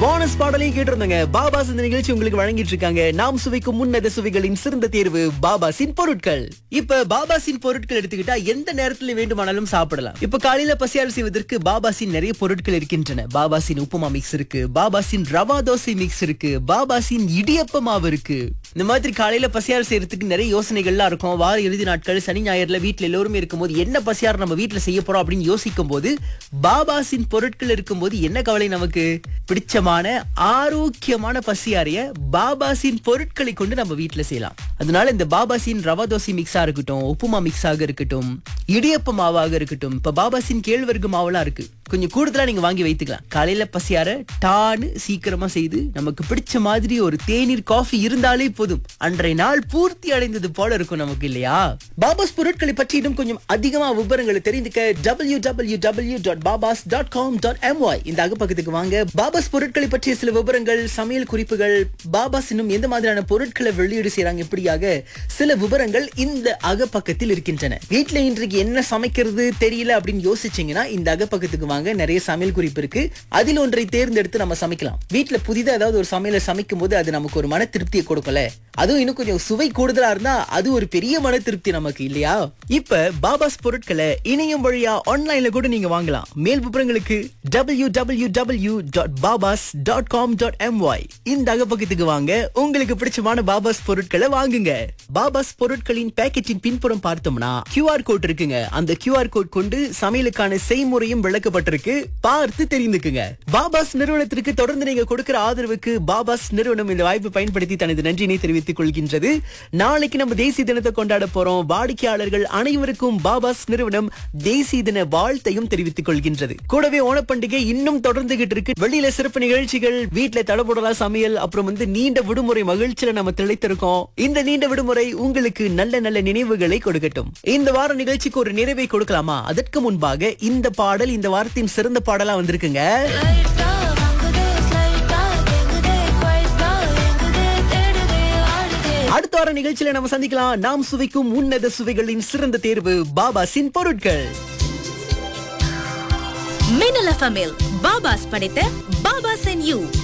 bonus பாடலையும் கேட்டிருந்தாங்க பாபாஸ் இந்த நிகழ்ச்சி உங்களுக்கு வழங்கிட்டு இருக்காங்க நாம் சுவைக்கும் முன்னத சுவைகளின் சிறந்த தேர்வு பாபாசின் பொருட்கள் இப்ப பாபாசின் பொருட்கள் எடுத்துக்கிட்டா எந்த நேரத்துல வேண்டுமானாலும் சாப்பிடலாம் இப்ப காலையில பசியாறு செய்வதற்கு பாபாசின் நிறைய பொருட்கள் இருக்கின்றன பாபாசின் உப்புமா மிக்ஸ் இருக்கு பாபாசின் ரவா தோசை மிக்ஸ் இருக்கு பாபாசின் இடியப்ப மாவு இருக்கு இந்த மாதிரி காலையில பசியாறு செய்யறதுக்கு நிறைய யோசனைகள்லாம் இருக்கும் வார இறுதி நாட்கள் சனி ஞாயிறுல வீட்ல எல்லோருமே இருக்கும்போது என்ன பசியாறு நம்ம வீட்ல செய்ய போறோம் அப்படின்னு யோசிக்கும் போது பாபாசின் பொருட்கள் இருக்கும்போது என்ன கவலை நமக்கு பிடிச்சமான ஆரோக்கியமான பசியாரிய பாபாசின் பொருட்களை கொண்டு நம்ம வீட்ல செய்யலாம் அதனால இந்த பாபாசின் ரவா தோசை மிக்ஸா இருக்கட்டும் உப்புமா மிக்ஸாக இருக்கட்டும் இடியப்ப மாவாக இருக்கட்டும் இப்ப பாபாசின் கேழ்வரகு மாவெல்லாம் இருக்கு கொஞ்சம் கூடுதலா நீங்க வாங்கி வைத்துக்கலாம் காலையில பசியார டான்னு சீக்கிரமா செய்து நமக்கு பிடிச்ச மாதிரி ஒரு தேநீர் காஃபி இருந்தாலே போதும் அன்றைய நாள் பூர்த்தி அடைந்தது போல இருக்கும் நமக்கு இல்லையா பாபாஸ் பொருட்களை பற்றி இன்னும் கொஞ்சம் அதிகமா விவரங்களை தெரிந்துக்க W W W dot Babas dot com dot MY இந்த அகப்பக்கத்துக்கு வாங்க பாபாஸ் பொருட்களை பற்றிய சில விவரங்கள் சமையல் குறிப்புகள் பாபாஸ் இன்னும் எந்த மாதிரியான பொருட்களை வெளியீடு செய்றாங்க இப்படியாக சில விவரங்கள் இந்த அகப்பக்கத்தில் இருக்கின்றன வீட்ல இன்றைக்கு என்ன சமைக்கிறது தெரியல அப்படின்னு யோசிச்சீங்கன்னா இந்த அகப்பக்கத்துக்கு வாங்க நிறைய சமையல் குறிப்பு இருக்கு அதில் ஒன்றை தேர்ந்தெடுத்து நம்ம சமைக்கலாம் வீட்ல புதிதா ஏதாவது ஒரு சமையலை சமைக்கும் போது அது நமக்கு ஒரு மன திருப்தியை கொடுக்கல அதுவும் இன்னும் கொஞ்சம் சுவை கூடுதலா இருந்தா அது ஒரு பெரிய மன திருப்தி நமக்கு இல்லையா இப்ப பாபாஸ் பொருட்களை இணையம் வழியா ஆன்லைன்ல கூட நீங்க வாங்கலாம் மேல் விவரங்களுக்கு W W W dot Babas dot com dot MY இந்த அகப்பக்கத்துக்கு வாங்க உங்களுக்கு பிடிச்சமான பாபாஸ் பொருட்களை வாங்குங்க பாபாஸ் பொருட்களின் பேக்கெட்டின் பின்புறம் பார்த்தோம்னா கியூஆர் கோட் இருக்குங்க அந்த கியூஆர் கோட் கொண்டு சமையலுக்கான செய்முறையும் விளக்கப்பட்டிருக்கு பார்த்து தெரிந்துக்குங்க பாபாஸ் நிறுவனத்திற்கு தொடர்ந்து நீங்க கொடுக்கிற ஆதரவுக்கு பாபாஸ் நிறுவனம் இந்த வாய்ப்பை பயன்படுத்தி தனது நன்றியினை தெரிவித்துக் கொள்கின்றது நாளைக்கு நம்ம தேசிய தினத்தை கொண்டாட போறோம் வாடிக்கையாளர்கள் அனைவருக்கும் பாபாஸ் நிறுவனம் தேசிய தின வாழ்த்தையும் தெரிவித்துக் கொள்கின்றது கூடவே ஓணப்பண்டிகை இன்னும் தொடர்ந்துகிட்டு இருக்கு வெளியில சிறப்பு நிகழ்ச்சிகள் வீட்டுல தடபுடலா சமையல் அப்புறம் வந்து நீண்ட விடுமுறை மகிழ்ச்சியில நம்ம திளைத்திருக்கோம் இந்த நீண்ட விடுமுறை உங்களுக்கு நல்ல நல்ல நினைவுகளை கொடுக்கட்டும் இந்த வார நிகழ்ச்சிக்கு ஒரு நிறைவை கொடுக்கலாமா அதற்கு முன்பாக இந்த பாடல் இந்த வாரத்தின் சிறந்த பாடலா வந்திருக்குங்க லைட்டா வாங்குதே ஸ்லைட்டா கேக்குதே குவைட்டா எங்குதே தேடுதே ஆடுதே அடுத்த வார நிகழ்ச்சியில நம்ம சந்திக்கலாம் நாம் சுவைக்கும் உன்னத சுவைகளின் சிறந்த தேர்வு பாபாசின் பொருட்கள் மின்னல் எஃப்எம்மில் பாபாஸ் படைத்த பாபாஸ் அண்ட் யூ